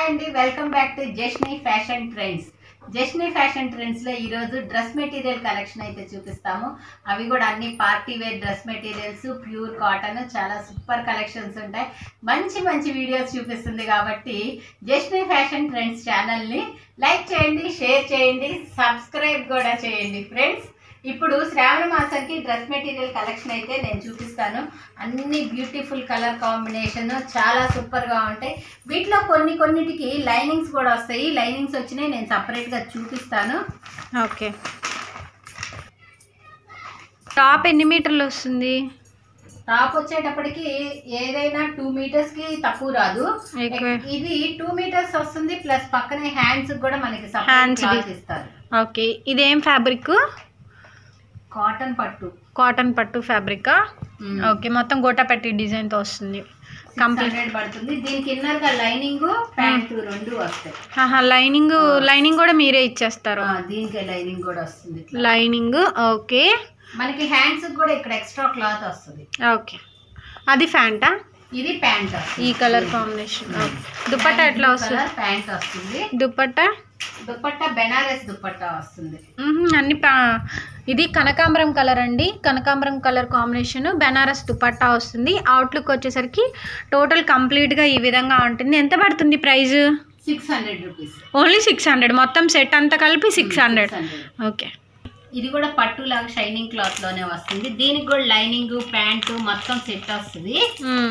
అండి welcome back to Jasni fashion trends Jasni fashion trends లో ఈ రోజు డ్రెస్ మెటీరియల్ కలెక్షన్ అయితే చూపిస్తాము అవి కూడా అన్ని party wear dress materials pure cotton చాలా సూపర్ కలెక్షన్స్ ఉంటాయి మంచి మంచి వీడియోస్ చూపిస్తుంది కాబట్టి జస్ని ఫ్యాషన్ ట్రెండ్స్ ఛానల్ ని లైక్ చేయండి షేర్ చేయండి సబ్స్క్రైబ్ కూడా చేయండి ఫ్రెండ్స్ ఇప్పుడు శ్రావణ మాసానికి డ్రెస్ మెటీరియల్ కలెక్షన్ అయితే నేను చూపిస్తాను అన్ని బ్యూటిఫుల్ కలర్ కాంబినేషన్ చాలా సూపర్ గా ఉంటాయి వీటిలో కొన్ని కొన్నిటికి లైనింగ్స్ కూడా వస్తాయి లైనింగ్స్ వచ్చినాయి నేను సపరేట్ గా చూపిస్తాను ఓకే టాప్ ఎన్ని మీటర్లు వస్తుంది టాప్ వచ్చేటప్పటికి ఏదైనా టూ మీటర్స్ కి తక్కువ రాదు ఎక్కువ. ఇది టూ మీటర్స్ వస్తుంది ప్లస్ పక్కనే హ్యాండ్స్ కూడా మనకి Hands ది. సపరేట్ ఇస్తారు ఓకే ఇదేం ఫ్యాబ్రిక్ కాటన్ పట్టు కాటన్ పట్టు ఫ్యాబ్రిక్ ఓకే మొత్తం గోటాపట్టి డిజైన్తో వస్తుంది కంప్లీట్ కంప్లీట్ పడుతుంది దీనికి ఇన్నర్ గా లైనింగ్ ప్యాంట్ రెండు వస్తాయి ఆహా లైనింగ్ లైనింగ్ కూడా మీరే ఇచ్చేస్తారు ఆ, దీనికి లైనింగ్ కూడా వస్తుంది ఇట్లా. లైనింగ్ ఓకే మనకి హ్యాండ్స్ కూడా ఇక్కడ ఎక్స్ట్రా క్లాత్ వస్తుంది ఓకే అది ఫ్యాంటా ఇది ప్యాంట్ ఈ కలర్ కాంబినేషన్ దుపట్టా ఎట్లా వస్తుంది ప్యాంట్ వస్తుంది దుపట్టా దుపట్టా బెనారస్ దుపట్టా వస్తుంది మ్మ్, అన్ని పా- ఇది కనకాంబరం కలర్ అండి కనకాంబరం కలర్ కాంబినేషన్ బెనారస్ దుపట్టా వస్తుంది అవుట్లుక్ వచ్చేసరికి టోటల్ కంప్లీట్గా ఈ విధంగా ఉంటుంది ఎంత పడుతుంది price six hundred rupees only six hundred మొత్తం సెట్ అంతా కలిపి సిక్స్ హండ్రెడ్ ఓకే ఇది కూడా పట్టు లాగా షైనింగ్ క్లాత్ లోనే వస్తుంది దీనికి కూడా లైనింగ్ ప్యాంట్ మొత్తం సెట్ వస్తుంది మ్మ్.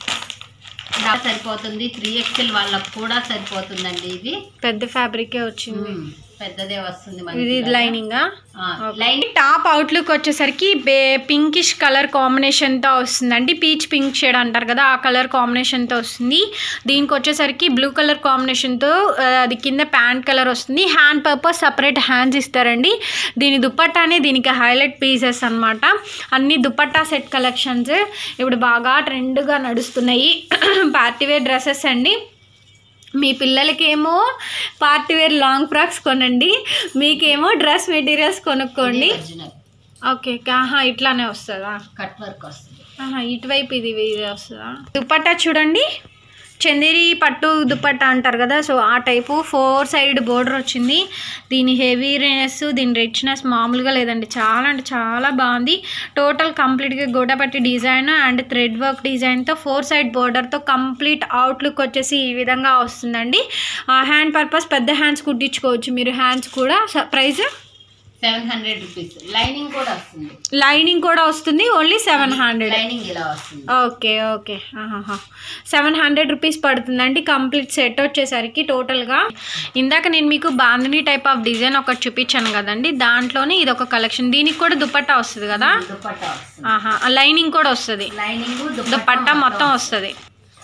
ఇలా సరిపోతుంది త్రీ ఎక్స్ఎల్ వాళ్ళకు కూడా సరిపోతుందండి ఇది పెద్ద ఫ్యాబ్రికే వచ్చింది ఉమ్, పెద్దదే వస్తుంది ఇది మనకి లైనింగా లైనింగ్ టాప్ అవుట్లుక్ వచ్చేసరికి బే పింకిష్ కలర్ కాంబినేషన్తో వస్తుందండి పీచ్ పింక్ షేడ్ అంటారు కదా ఆ కలర్ కాంబినేషన్తో వస్తుంది దీనికి వచ్చేసరికి బ్లూ కలర్ కాంబినేషన్తో ఆ, అది కింద ప్యాంట్ కలర్ వస్తుంది హ్యాండ్ పర్పస్ సపరేట్ హ్యాండ్స్ ఇస్తారండి దీని దుపట్టానే దీనికి హైలైట్ పీసెస్ అన్నమాట అన్ని దుపట్టా సెట్ కలెక్షన్స్ ఇప్పుడు బాగా ట్రెండ్గా నడుస్తున్నాయి పార్టీ వేర్ డ్రెస్సెస్ అండి మీ పిల్లలకేమో పార్టీ వేర్ లాంగ్ ఫ్రాక్స్ కొనండి మీకేమో డ్రెస్ మెటీరియల్స్ కొనుక్కోండి ఒరిజినల్ ఓకే ఆహా ఇట్లానే వస్తుందా కట్ వర్క్ వస్తుంది ఆహా ఇటువైపు ఇది ఇది వస్తుందా దుపట్టా చూడండి చందేరి పట్టు దుపట్టా అంటారు కదా సో ఆ టైపు ఫోర్ సైడ్ బోర్డర్ వచ్చింది దీని హెవీనెస్ దీని రిచ్నెస్ మామూలుగా లేదండి చాలా అంటే చాలా బాగుంది టోటల్ కంప్లీట్గా గోడపట్టి డిజైన్ అండ్ థ్రెడ్ వర్క్ డిజైన్తో ఫోర్ సైడ్ బోర్డర్తో కంప్లీట్ అవుట్లుక్ వచ్చేసి ఈ విధంగా వస్తుందండి హ్యాండ్ పర్పస్ పెద్ద హ్యాండ్స్ కుట్టించుకోవచ్చు మీరు హ్యాండ్స్ కూడా price seven hundred rupees lining కూడా వస్తుంది లైనింగ్ కూడా వస్తుంది ఓన్లీ సెవెన్ హండ్రెడ్ లైనింగ్ ఇలా వస్తుంది okay okay seven hundred rupees పడుతుందండి కంప్లీట్ సెట్ వచ్చేసరికి టోటల్గా ఇందాక నేను మీకు బాందిని టైప్ ఆఫ్ డిజైన్ ఒకటి చూపించాను కదండి దాంట్లోనే ఇది ఒక కలెక్షన్ దీనికి కూడా దుపట్టా వస్తుంది కదా దుపట్టా వస్తుంది ఆహా లైనింగ్ కూడా వస్తుంది లైనింగ్ దుపట్టా మొత్తం వస్తుంది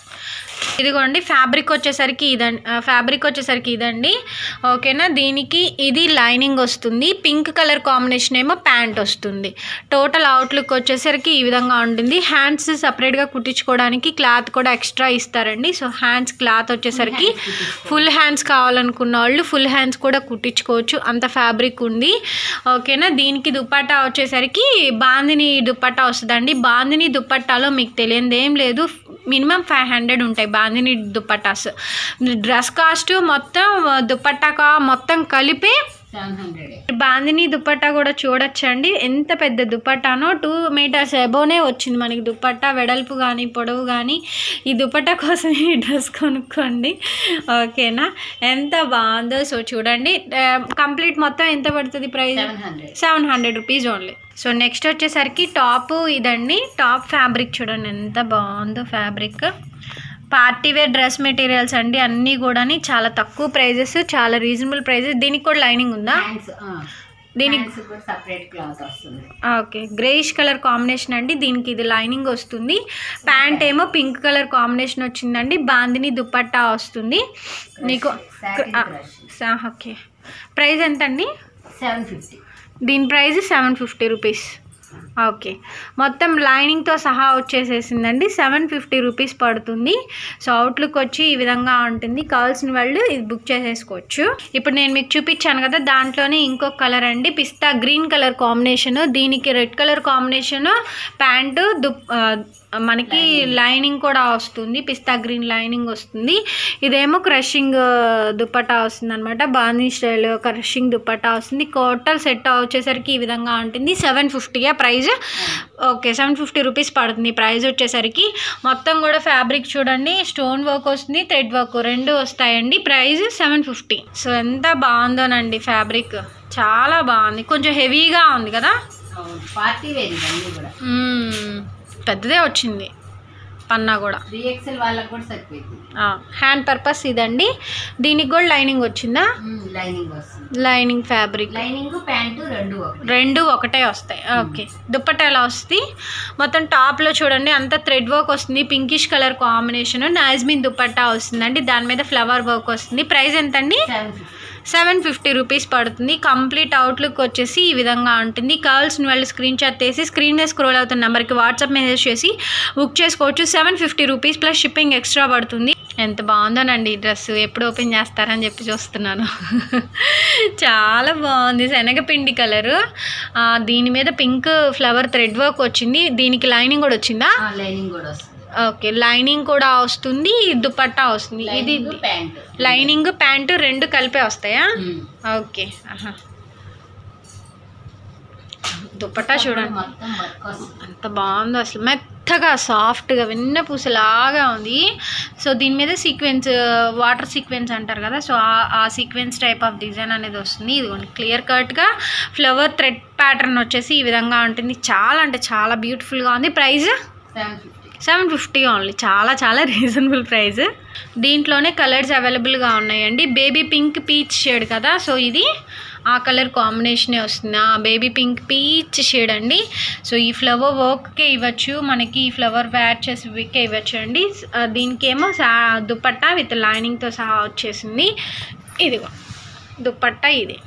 ఇదిగోండి ఫ్యాబ్రిక్ వచ్చేసరికి ఇదండి ఫ్యాబ్రిక్ వచ్చేసరికి ఇదండి ఓకేనా దీనికి ఇది లైనింగ్ వస్తుంది పింక్ కలర్ కాంబినేషన్ ఏమో ప్యాంట్ వస్తుంది టోటల్ అవుట్లుక్ వచ్చేసరికి ఈ విధంగా ఉంటుంది హ్యాండ్స్ సపరేట్గా కుట్టించుకోవడానికి క్లాత్ కూడా ఎక్స్ట్రా ఇస్తారండి సో హ్యాండ్స్ క్లాత్ వచ్చేసరికి ఫుల్ హ్యాండ్స్ కావాలనుకున్న వాళ్ళు ఫుల్ హ్యాండ్స్ కూడా కుట్టించుకోవచ్చు అంత ఫ్యాబ్రిక్ ఉంది ఓకేనా దీనికి దుపట్టా వచ్చేసరికి బాందిని దుపట్టా వస్తుందండి బాందిని దుపట్టాలో మీకు తెలియదు ఏం లేదు మినిమం ఫైవ్ హండ్రెడ్ ఉంటాయి బాందిని దుపట్టాస్ డ్రెస్ కాస్ట్ మొత్తం దుపట్టా కా- మొత్తం కలిపి సెవెన్ హండ్రెడ్ బాందిని దుపట్టా కూడా చూడొచ్చండి ఎంత పెద్ద దుపట్టానో టూ మీటర్స్ ఎబోనే వచ్చింది మనకి దుపట్టా వెడల్పు కానీ పొడవు కానీ ఈ దుపట్టా కోసం ఈ డ్రెస్ కొనుక్కోండి ఓకేనా ఎంత బాగుందో సో చూడండి కంప్లీట్ మొత్తం ఎంత పడుతుంది price seven hundred seven hundred rupees only so next వచ్చేసరికి టాప్ ఇదండి టాప్ ఫ్యాబ్రిక్ చూడండి ఎంత బాగుందో fabric party wear dress materials అండి అన్నీ కూడా చాలా తక్కువ ప్రైజెస్ చాలా రీజనబుల్ ప్రైజెస్ దీనికి కూడా లైనింగ్ ఉందా హ్యాండ్స్ దీనికి హ్యాండ్స్ కూడా సపరేట్ క్లాత్ వస్తుంది ఓకే గ్రేయిష్ కలర్ కాంబినేషన్ అండి దీనికి ఇది లైనింగ్ వస్తుంది ప్యాంట్ ఏమో పింక్ కలర్ కాంబినేషన్ వచ్చిందండి బాందిని దుపట్టా వస్తుంది నీకు సాటిన్ ఆ, క్రష్ సా- ఓకే ప్రైస్ ఎంత అండి సెవెన్ ఫిఫ్టీ దీని price seven fifty rupees okay మొత్తం లైనింగ్తో సహా వచ్చేసేసిందండి సెవెన్ ఫిఫ్టీ రూపీస్ పడుతుంది సో అవుట్లుక్ వచ్చి ఈ విధంగా ఉంటుంది కావాల్సిన వాళ్ళు ఇది బుక్ చేసేసుకోవచ్చు ఇప్పుడు నేను మీకు చూపించాను కదా దాంట్లోనే ఇంకొక కలర్ అండి పిస్తా గ్రీన్ కలర్ కాంబినేషన్ దీనికి రెడ్ కలర్ కాంబినేషన్ ప్యాంటు దుప్ ఆ, మనకి లైనింగ్ కూడా వస్తుంది పిస్తా గ్రీన్ లైనింగ్ వస్తుంది ఇదేమో క్రషింగ్ దుప్పటా వస్తుంది అనమాట బాందీ స్టైల్ క్రషింగ్ దుప్పటా వస్తుంది టోటల్ సెట్ వచ్చేసరికి ఈ విధంగా ఉంటుంది సెవెన్ ఫిఫ్టీయా price okay seven fifty rupees పడుతుంది ప్రైస్ వచ్చేసరికి మొత్తం కూడా ఫ్యాబ్రిక్ చూడండి స్టోన్ వర్క్ వస్తుంది థ్రెడ్ వర్క్ రెండు వస్తాయండి ప్రైస్ సెవెన్ ఫిఫ్టీ సో ఎంత బాగుందోనండి ఫ్యాబ్రిక్ చాలా బాగుంది కొంచెం హెవీగా ఉంది కదా అవును పార్టీ వేర్ ఇవన్నీ కూడా మ్మ్. పెద్దదే వచ్చింది పన్నా కూడా త్రీ ఎక్స్ఎల్ వాళ్ళకి కూడా సరిపోయింది హ్యాండ్ పర్పస్ ఇదండి దీనికి కూడా లైనింగ్ వచ్చిందా లైనింగ్ వస్తుంది లైనింగ్ ఫ్యాబ్రిక్ లైనింగ్ ప్యాంటు రెండు ఒకటి రెండు ఒకటే వస్తాయి ఓకే దుప్పట్ట ఎలా వస్తుంది మొత్తం టాప్లో చూడండి అంత థ్రెడ్ వర్క్ వస్తుంది పింకిష్ కలర్ కాంబినేషన్ నాజ్మిన్ దుప్పట్టా వస్తుందండి దాని మీద ఫ్లవర్ వర్క్ వస్తుంది ప్రైస్ ఎంతండి seven fifty seven fifty rupees పడుతుంది కంప్లీట్ అవుట్లుక్ వచ్చేసి ఈ విధంగా ఉంటుంది కావాల్సిన వాళ్ళు స్క్రీన్ షాట్ తీసి స్క్రీన్ మీద స్క్రోల్ అవుతున్న నెంబర్కి వాట్సాప్ మెసేజ్ చేసి బుక్ చేసుకోవచ్చు seven fifty rupees plus shipping extra పడుతుంది ఎంత బాగుందోనండి ఈ డ్రెస్ ఎప్పుడు ఓపెన్ చేస్తారని చెప్పి చూస్తున్నాను చాలా బాగుంది శనగపిండి కలరు దీని మీద పింక్ ఫ్లవర్ థ్రెడ్ వర్క్ వచ్చింది దీనికి లైనింగ్ కూడా వచ్చిందా లైనింగ్ కూడా వస్తుంది ఓకే లైనింగ్ కూడా వస్తుంది దుపట్టా వస్తుంది ఇది లైనింగ్ ప్యాంటు లైనింగ్ ప్యాంటు రెండు కలిపే వస్తాయా ఓకే ఆహా దుపట్టా చూడండి మొత్తం వర్క్ వస్తుంది అంత బాగుందో అసలు మెత్తగా సాఫ్ట్గా వెన్న పూసలాగా ఉంది సో దీని మీద సీక్వెన్స్ వాటర్ సీక్వెన్స్ అంటారు కదా సో ఆ ఆ సీక్వెన్స్ టైప్ ఆఫ్ డిజైన్ అనేది వస్తుంది ఇదిగోండి క్లియర్ కట్గా ఫ్లవర్ థ్రెడ్ ప్యాటర్న్ వచ్చేసి ఈ విధంగా ఉంటుంది చాలా అంటే చాలా బ్యూటిఫుల్గా ఉంది price seven fifty seven fifty only చాలా చాలా రీజనబుల్ ప్రైస్ దీంట్లోనే కలర్స్ అవైలబుల్గా ఉన్నాయండి బేబీ పింక్ పీచ్ షేడ్ కదా సో ఇది ఆ కలర్ కాంబినేషనే వస్తుంది ఆ బేబీ పింక్ పీచ్ షేడ్ అండి సో ఈ ఫ్లవర్ వర్క్కే ఇవ్వచ్చు మనకి ఈ ఫ్లవర్ వ్యాచెస్ వీకే ఇవ్వచ్చు అండి ఆ, దీనికేమో సా దుపట్టా విత్ లైనింగ్తో సహా వచ్చేసింది ఇదిగో దుపట్టా ఇది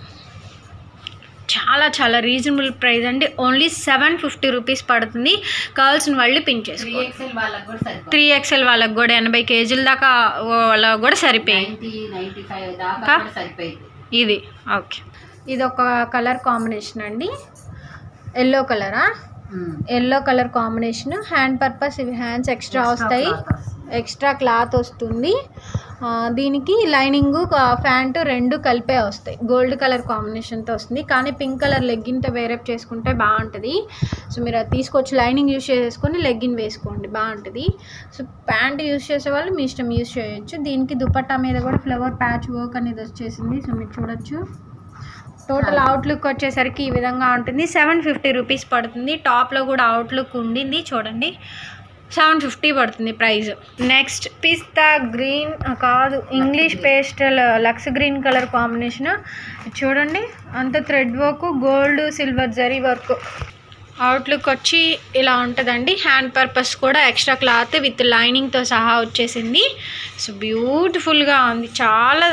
చాలా చాలా రీజనబుల్ ప్రైస్ అండి ఓన్లీ సెవెన్ ఫిఫ్టీ రూపీస్ పడుతుంది కావాల్సిన వాళ్ళు పిన్ త్రీ చేసుకో ఎక్స్ఎల్ వాళ్ళకి కూడా సరిపోతుంది త్రీ ఎక్స్ఎల్ వాళ్ళకి కూడా ఎనభై కేజీల దాకా వాళ్ళకి కూడా సరిపోయి నైంటీ నైంటీ ఫైవ్ దాకా ఇంకా? కూడా సరిపోయింది ఇది ఓకే ఇది ఒక కలర్ కాంబినేషన్ అండి ఎల్లో కలరా yellow colour combination hand purpose ఇవి హ్యాండ్స్ ఎక్స్ట్రా వస్తాయి ఎక్స్ట్రా క్లాత్ వస్తుంది ఆ, దీనికి లైనింగ్ ప్యాంటు రెండు కలిపే వస్తాయి గోల్డ్ కలర్ కాంబినేషన్తో వస్తుంది కానీ పింక్ కలర్ లెగ్గిన్తో వేరేప్ చేసుకుంటే బాగుంటుంది సో మీరు అది తీసుకొచ్చి లైనింగ్ యూస్ చేసుకొని లెగ్గిన్ వేసుకోండి బాగుంటుంది సో ప్యాంట్ యూస్ చేసే వాళ్ళు మీ ఇష్టం యూస్ చేయొచ్చు దీనికి దుపట్టా మీద కూడా ఫ్లవర్ ప్యాచ్ వర్క్ అనేది వచ్చేసింది సో మీరు చూడొచ్చు టోటల్ అవుట్లుక్ వచ్చేసరికి ఈ విధంగా ఉంటుంది సెవెన్ ఫిఫ్టీ రూపీస్ పడుతుంది టాప్లో కూడా అవుట్లుక్ ఉండింది చూడండి సెవెన్ ఫిఫ్టీ పడుతుంది ప్రైస్ నెక్స్ట్ పిస్తా గ్రీన్ కాదు ఇంగ్లీష్ పేస్టల్ లక్స్ గ్రీన్ కలర్ కాంబినేషన్ చూడండి అంత thread work gold silver zari work outlook వచ్చి ఇలా ఉంటుందండి హ్యాండ్ పర్పస్ కూడా ఎక్స్ట్రా క్లాత్ విత్ లైనింగ్తో సహా వచ్చేసింది సో బ్యూటిఫుల్గా ఉంది చాలా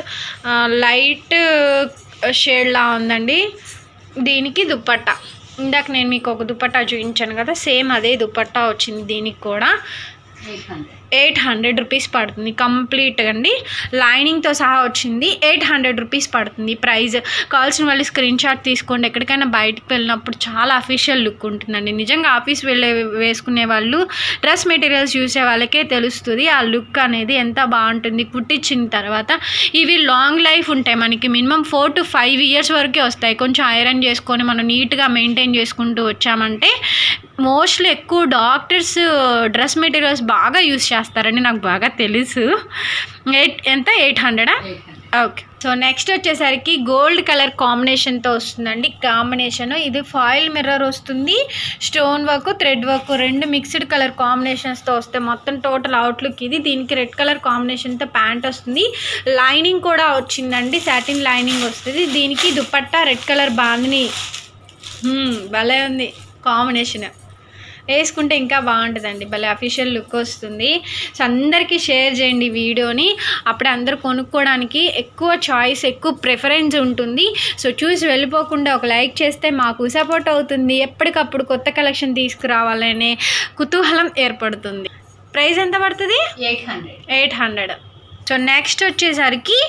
లైట్ షేడ్లా ఉందండి దీనికి దుప్పట్టా ఇందాక నేను మీకు ఒక దుప్పట్టా చూపించాను కదా సేమ్ అదే దుప్పట్టా వచ్చింది దీనికి కూడా eight hundred eight hundred rupees పడుతుంది కంప్లీట్ అండి లైనింగ్తో సహా వచ్చింది ఎయిట్ హండ్రెడ్ రూపీస్ పడుతుంది ప్రైస్ కావాల్సిన వాళ్ళు స్క్రీన్ షాట్ తీసుకోండి ఎక్కడికైనా బయటకు వెళ్ళినప్పుడు చాలా అఫీషియల్ లుక్ ఉంటుందండి నిజంగా ఆఫీస్ వెళ్ళే వేసుకునే వాళ్ళు డ్రెస్ మెటీరియల్స్ చూసే వాళ్ళకే తెలుస్తుంది ఆ లుక్ అనేది ఎంత బాగుంటుంది కుట్టించిన తర్వాత ఇవి లాంగ్ లైఫ్ ఉంటాయి మనకి minimum four to five years వరకే వస్తాయి కొంచెం ఐరన్ చేసుకొని మనం నీట్గా మెయింటైన్ చేసుకుంటూ వచ్చామంటే మోస్ట్లీ ఎక్కువ డాక్టర్స్ డ్రెస్ మెటీరియల్స్ బాగా యూస్ చేస్తారని నాకు బాగా తెలుసు ఎయిట్ ఎంత ఎయిట్ హండ్రెడా eight hundred okay so next వచ్చేసరికి గోల్డ్ కలర్ కాంబినేషన్తో వస్తుందండి కాంబినేషన్ ఇది ఫాయిల్ మిర్రర్ వస్తుంది స్టోన్ వర్క్ థ్రెడ్ వర్క్ రెండు మిక్స్డ్ కలర్ కాంబినేషన్స్తో వస్తే మొత్తం టోటల్ అవుట్లుక్ ఇది దీనికి రెడ్ కలర్ కాంబినేషన్తో ప్యాంట్ వస్తుంది లైనింగ్ కూడా వచ్చిందండి సాటిన్ లైనింగ్ వస్తుంది దీనికి దుపట్టా రెడ్ కలర్ బాందిని హ్మ్, భలే ఉంది కాంబినేషన్ వేసుకుంటే ఇంకా బాగుంటుందండి భలే అఫీషియల్ లుక్ వస్తుంది సో అందరికీ షేర్ చేయండి ఈ వీడియోని అప్పుడు అందరూ కొనుక్కోవడానికి ఎక్కువ చాయిస్ ఎక్కువ ప్రిఫరెన్స్ ఉంటుంది సో చూసి వెళ్ళిపోకుండా ఒక లైక్ చేస్తే మాకు సపోర్ట్ అవుతుంది ఎప్పటికప్పుడు కొత్త కలెక్షన్ తీసుకురావాలనే కుతూహలం ఏర్పడుతుంది ప్రైస్ ఎంత పడుతుంది eight hundred eight hundred so next వచ్చేసరికి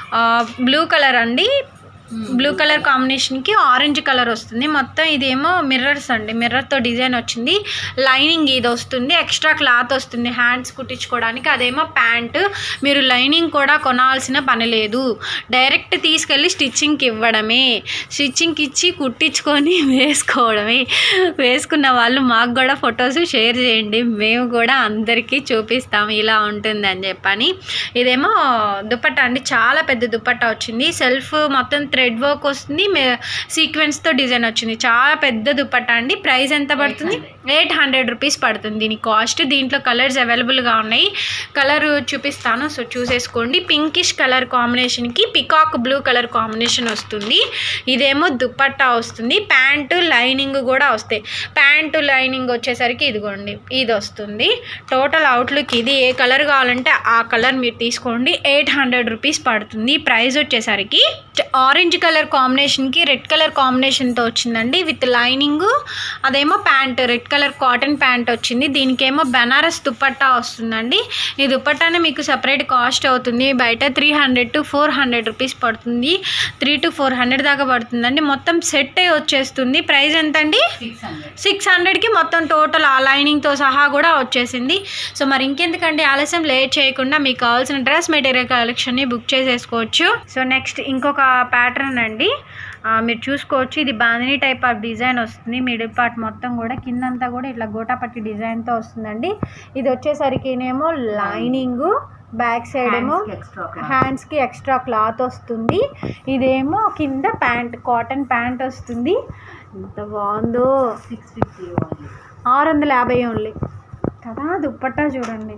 బ్లూ కలర్ అండి బ్లూ కలర్ కాంబినేషన్కి ఆరెంజ్ కలర్ వస్తుంది మొత్తం ఇదేమో మిర్రర్స్ అండి మిర్రర్తో డిజైన్ వచ్చింది లైనింగ్ ఇది వస్తుంది ఎక్స్ట్రా క్లాత్ వస్తుంది హ్యాండ్స్ కుట్టించుకోవడానికి అదేమో ప్యాంట్ మీరు లైనింగ్ కూడా కొనాల్సిన పని లేదు డైరెక్ట్ తీసుకెళ్ళి స్టిచ్చింగ్కి ఇవ్వడమే స్టిచ్చింగ్కి ఇచ్చి కుట్టించుకొని వేసుకోవడమే వేసుకున్న వాళ్ళు మాకు కూడా ఫొటోస్ షేర్ చేయండి మేము కూడా అందరికీ చూపిస్తాము ఇలా ఉంటుంది అని చెప్పని ఇదేమో దుపట్టా అండి చాలా పెద్ద దుపట్టా వచ్చింది సెల్ఫ్ మొత్తం థ్రెడ్ వర్క్ వస్తుంది సీక్వెన్స్తో డిజైన్ వచ్చింది చాలా పెద్ద దుపట్టా అండి ప్రైస్ ఎంత పడుతుంది ఎయిట్ హండ్రెడ్ రూపీస్ పడుతుంది దీని కాస్ట్ దీంట్లో కలర్స్ అవైలబుల్గా ఉన్నాయి కలర్ చూపిస్తాను సో చూసేసుకోండి పింకిష్ కలర్ కాంబినేషన్కి పికాక్ బ్లూ కలర్ కాంబినేషన్ వస్తుంది ఇదేమో దుపట్టా వస్తుంది ప్యాంటు లైనింగ్ కూడా వస్తాయి ప్యాంటు లైనింగ్ వచ్చేసరికి ఇదిగోండి ఇది వస్తుంది టోటల్ అవుట్లుక్ ఇది ఏ కలర్ కావాలంటే ఆ కలర్ మీరు తీసుకోండి ఎయిట్ హండ్రెడ్ రూపీస్ పడుతుంది ప్రైస్ వచ్చేసరికి ఆరెంజ్ కలర్ కాంబినేషన్కి రెడ్ కలర్ కాంబినేషన్తో వచ్చిందండి విత్ లైనింగ్ అదేమో pant red colour cotton pant వచ్చింది దీనికేమో బెనారస్ దుపట్టా వస్తుందండి ఈ దుపట్టానే మీకు సపరేట్ కాస్ట్ అవుతుంది బయట three hundred to four hundred rupees పడుతుంది త్రీ టు ఫోర్ హండ్రెడ్ దాకా పడుతుందండి మొత్తం సెట్ వచ్చేస్తుంది ప్రైస్ ఎంత అండి సిక్స్ హండ్రెడ్ సిక్స్ హండ్రెడ్కి మొత్తం టోటల్ ఆ లైనింగ్తో సహా కూడా వచ్చేసింది సో మరి ఇంకెందుకంటే ఆలస్యం లేట్ చేయకుండా మీకు కావాల్సిన డ్రెస్ మెటీరియల్ కలెక్షన్ని బుక్ చేసేసుకోవచ్చు సో నెక్స్ట్ ఇంకొక ప్యాటర్న్ అండి ఆ, మీరు చూసుకోవచ్చు ఇది బాందిని టైప్ ఆఫ్ డిజైన్ వస్తుంది మిడిల్ పార్ట్ మొత్తం కూడా కిందంతా కూడా ఇట్లా గోటాపట్టి డిజైన్తో వస్తుందండి ఇది వచ్చేసరికినేమో లైనింగ్ బ్యాక్ సైడ్ ఏమో ఎక్స్ట్రా హ్యాండ్స్కి ఎక్స్ట్రా క్లాత్ వస్తుంది ఇదేమో కింద ప్యాంట్ కాటన్ ప్యాంట్ వస్తుంది ఎంత బాగుందో సిక్స్ ఫిఫ్టీ ఆరు వందల యాభై ఓన్లీ కదా దుప్పట్టా చూడండి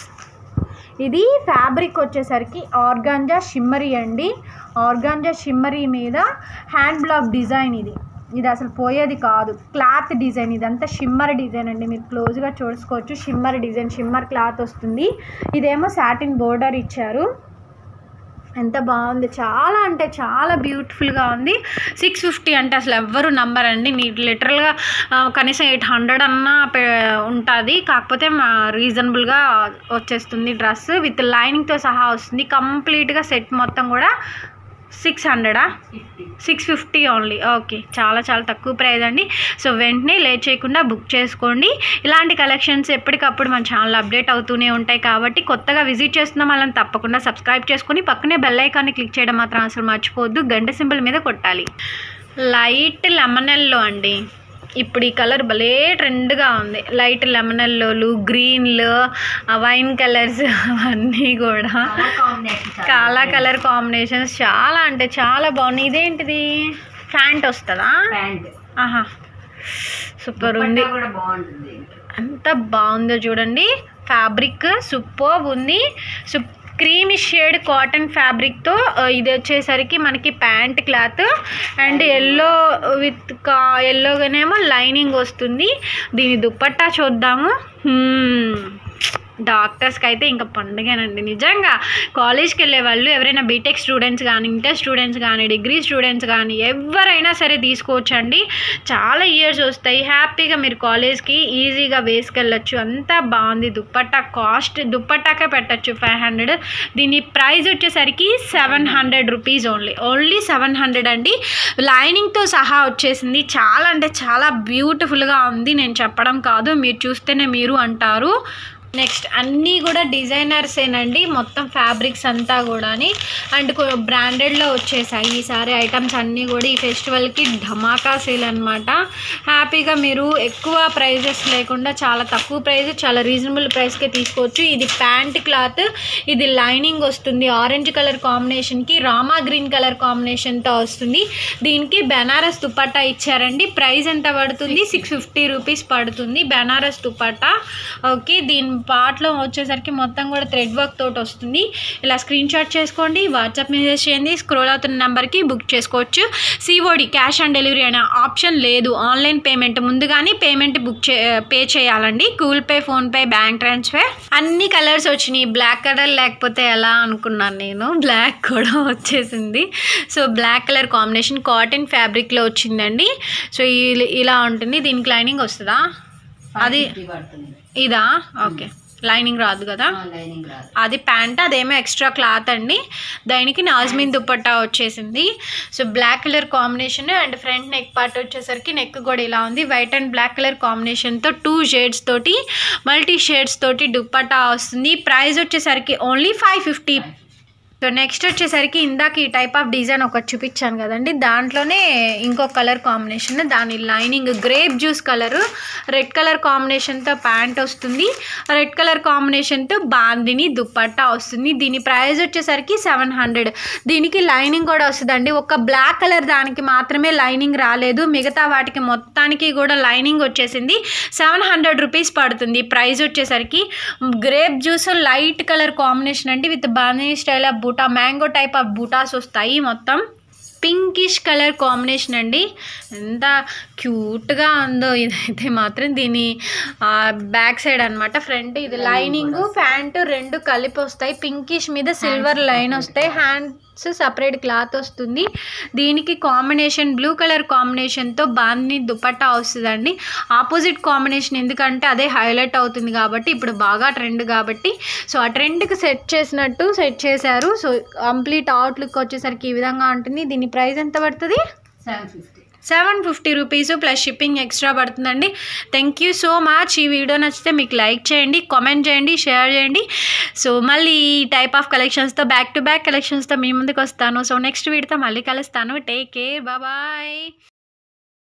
ఇది ఫ్యాబ్రిక్ వచ్చేసరికి ఆర్గాంజా షిమ్మరీ అండి ఆర్గాంజా షిమ్మరీ మీద హ్యాండ్ బ్లాక్ డిజైన్ ఇది ఇది అసలు పోయేది కాదు క్లాత్ డిజైన్ ఇదంతా షిమ్మర్ డిజైన్ అండి మీరు క్లోజ్గా చూసుకోవచ్చు షిమ్మర్ డిజైన్ షిమ్మర్ క్లాత్ వస్తుంది ఇదేమో సాటిన్ బోర్డర్ ఇచ్చారు ఎంత బాగుంది చాలా అంటే చాలా బ్యూటిఫుల్గా ఉంది సిక్స్ ఫిఫ్టీ అంటే అసలు ఎవ్వరు నంబర్ అండి మీరు లిటరల్గా కనీసం ఎయిట్ హండ్రెడ్ అన్నా ఉంటుంది కాకపోతే రీజనబుల్గా వచ్చేస్తుంది డ్రెస్ విత్ లైనింగ్తో సహా వస్తుంది కంప్లీట్గా సెట్ మొత్తం కూడా సిక్స్ హండ్రెడా fifty six fifty only okay చాలా చాలా తక్కువ ప్రైస్ అండి సో వెంటనే లేట్ చేయకుండా బుక్ చేసుకోండి ఇలాంటి కలెక్షన్స్ ఎప్పటికప్పుడు మన ఛానల్ అప్డేట్ అవుతూనే ఉంటాయి కాబట్టి కొత్తగా విజిట్ చేస్తున్న వాళ్ళని తప్పకుండా సబ్స్క్రైబ్ చేసుకొని పక్కనే బెల్ ఐకాన్ని క్లిక్ చేయడం మాత్రం అసలు మర్చిపోవద్దు గంట సింబల్ మీద కొట్టాలి లైట్ లెమనెల్లో అండి ఇప్పుడు ఈ కలర్ భలే ట్రెండ్గా ఉంది లైట్ లెమనెల్లోలు గ్రీన్లు వైన్ కలర్స్ అవన్నీ కూడా కలర్ కాంబినేషన్ చాలా కలర్ కాంబినేషన్స్ చాలా అంటే చాలా బాగున్నాయి ఇదేంటిది ప్యాంట్ వస్తుందా ప్యాంట్ ఆహా సూపర్ ఉంది కూడా బాగుంటుంది ఎంత బాగుందో చూడండి ఫ్యాబ్రిక్ సూపర్ ఉంది సు క్రీమ్ షేడ్ కాటన్ ఫ్యాబ్రిక్తో ఇది వచ్చేసరికి మనకి pant cloth and yellow with కా ఎల్లోగానేమో లైనింగ్ వస్తుంది దీని దుపట్టా చూద్దాము హ్మ్. డాక్టర్స్కి అయితే ఇంకా పండుగనండి నిజంగా కాలేజ్కి వెళ్ళే వాళ్ళు ఎవరైనా బీటెక్ స్టూడెంట్స్ కానీ ఇంటర్ స్టూడెంట్స్ కానీ డిగ్రీ స్టూడెంట్స్ కానీ ఎవరైనా సరే తీసుకోవచ్చండి చాలా ఇయర్స్ వస్తాయి హ్యాపీగా మీరు కాలేజ్కి ఈజీగా వేసుకెళ్ళచ్చు అంతా బాగుంది దుప్పట్టా కాస్ట్ దుప్పట్టాకే పెట్టచ్చు ఫైవ్ హండ్రెడ్ దీని ప్రైస్ వచ్చేసరికి seven hundred rupees only only seven hundred అండి లైనింగ్తో సహా వచ్చేసింది చాలా అంటే చాలా బ్యూటిఫుల్గా ఉంది నేను చెప్పడం కాదు మీరు చూస్తేనే మీరు అంటారు నెక్స్ట్ అన్నీ కూడా డిజైనర్సేనండి మొత్తం ఫ్యాబ్రిక్స్ అంతా కూడాని అండ్ బ్రాండెడ్లో వచ్చేసాయి ఈసారి ఐటమ్స్ అన్నీ కూడా ఈ ఫెస్టివల్కి ధమాకా సేల్ అనమాట హ్యాపీగా మీరు ఎక్కువ ప్రైజెస్ లేకుండా చాలా తక్కువ ప్రైస్ చాలా రీజనబుల్ ప్రైస్కే తీసుకోవచ్చు ఇది ప్యాంట్ క్లాత్ ఇది లైనింగ్ వస్తుంది ఆరెంజ్ కలర్ కాంబినేషన్కి రామా గ్రీన్ కలర్ కాంబినేషన్తో వస్తుంది దీనికి బెనారస్ దుపట్టా ఇచ్చారండి ప్రైస్ ఎంత పడుతుంది సిక్స్ ఫిఫ్టీ రూపీస్ పడుతుంది బెనారస్ దుపట్టా ఓకే దీని పార్ట్లో వచ్చేసరికి మొత్తం కూడా థ్రెడ్ వర్క్ తోటి వస్తుంది ఇలా స్క్రీన్ షాట్ చేసుకోండి వాట్సాప్ మెసేజ్ చేయండి స్క్రోల్ అవుతున్న నెంబర్కి బుక్ చేసుకోవచ్చు సిఓడి క్యాష్ ఆన్ డెలివరీ అనే ఆప్షన్ లేదు ఆన్లైన్ పేమెంట్ ముందుగానే పేమెంట్ బుక్ చే పే చేయాలండి Google Pay PhonePe bank transfer అన్ని కలర్స్ వచ్చినాయి బ్లాక్ కలర్ లేకపోతే ఎలా అనుకున్నాను నేను బ్లాక్ కూడా వచ్చేసింది so black colour combination cotton ఫ్యాబ్రిక్లో వచ్చిందండి సో ఈ- ఇలా ఉంటుంది దీనికి లైనింగ్ వస్తుందా అది 550 పడుతుంది ఇదా ఓకే లైనింగ్ రాదు కదా లైనింగ్ రాదు అది ప్యాంట్ అదేమో ఎక్స్ట్రా క్లాత్ అండి దానికి నాజ్మిన్ దుపట్టా వచ్చేసింది so black colour combination and front neck part వచ్చేసరికి నెక్ కూడా ఇలా ఉంది వైట్ అండ్ బ్లాక్ కలర్ కాంబినేషన్తో టూ షేడ్స్ తోటి మల్టీ షేడ్స్ తోటి దుపట్టా వస్తుంది ప్రైస్ వచ్చేసరికి only five fifty so next వచ్చేసరికి ఇందాక ఈ టైప్ ఆఫ్ డిజైన్ ఒకటి చూపించాను కదండి దాంట్లోనే ఇంకో కలర్ కాంబినేషన్ దాని lining grape juice colour red colour కాంబినేషన్తో ప్యాంట్ వస్తుంది రెడ్ కలర్ కాంబినేషన్తో బాందిని దుప్పట్టా వస్తుంది దీని ప్రైస్ వచ్చేసరికి సెవెన్ హండ్రెడ్ దీనికి లైనింగ్ కూడా వస్తుందండి ఒక బ్లాక్ కలర్ దానికి మాత్రమే లైనింగ్ రాలేదు మిగతా వాటికి మొత్తానికి కూడా లైనింగ్ వచ్చేసింది సెవెన్ హండ్రెడ్ రూపీస్ పడుతుంది ప్రైస్ వచ్చేసరికి grape juice light colour combination అండి విత్ బాందిని స్టైల్ ఆఫ్ బూటా మ్యాంగో టైప్ ఆఫ్ బూటాస్ వస్తాయి మొత్తం పింకిష్ కలర్ కాంబినేషన్ అండి ఎంత క్యూట్గా ఉందో ఇదైతే మాత్రం దీని బ్యాక్ సైడ్ అన్నమాట ఫ్రంట్ ఇది లైనింగ్ ప్యాంట్ రెండు కలిపి వస్తాయి పింకిష్ మీద సిల్వర్ లైన్ వస్తాయి హ్యాండ్స్ సపరేట్ క్లాత్ వస్తుంది దీనికి కాంబినేషన్ బ్లూ కలర్ కాంబినేషన్తో బాన్ని దుపట్టా వస్తుందండి ఆపోజిట్ కాంబినేషన్ ఎందుకంటే అదే హైలైట్ అవుతుంది కాబట్టి ఇప్పుడు బాగా ట్రెండ్ కాబట్టి సో ఆ ట్రెండ్కి సెట్ చేసినట్టు సెట్ చేశారు సో కంప్లీట్ అవుట్లుక్ వచ్చేసరికి ఈ విధంగా ఉంటుంది దీని ప్రైస్ ఎంత పడుతుంది seven fifty seven fifty rupees plus shipping extra పడుతుందండి థ్యాంక్ యూ సో మచ్ ఈ వీడియో నచ్చితే మీకు లైక్ చేయండి కామెంట్ చేయండి షేర్ చేయండి సో మళ్ళీ ఈ టైప్ ఆఫ్ కలెక్షన్స్తో బ్యాక్ టు బ్యాక్ కలెక్షన్స్తో మీ ముందుకు వస్తాను సో నెక్స్ట్ వీడియోతో మళ్ళీ కలుస్తాను టేక్ కేర్ బాయ్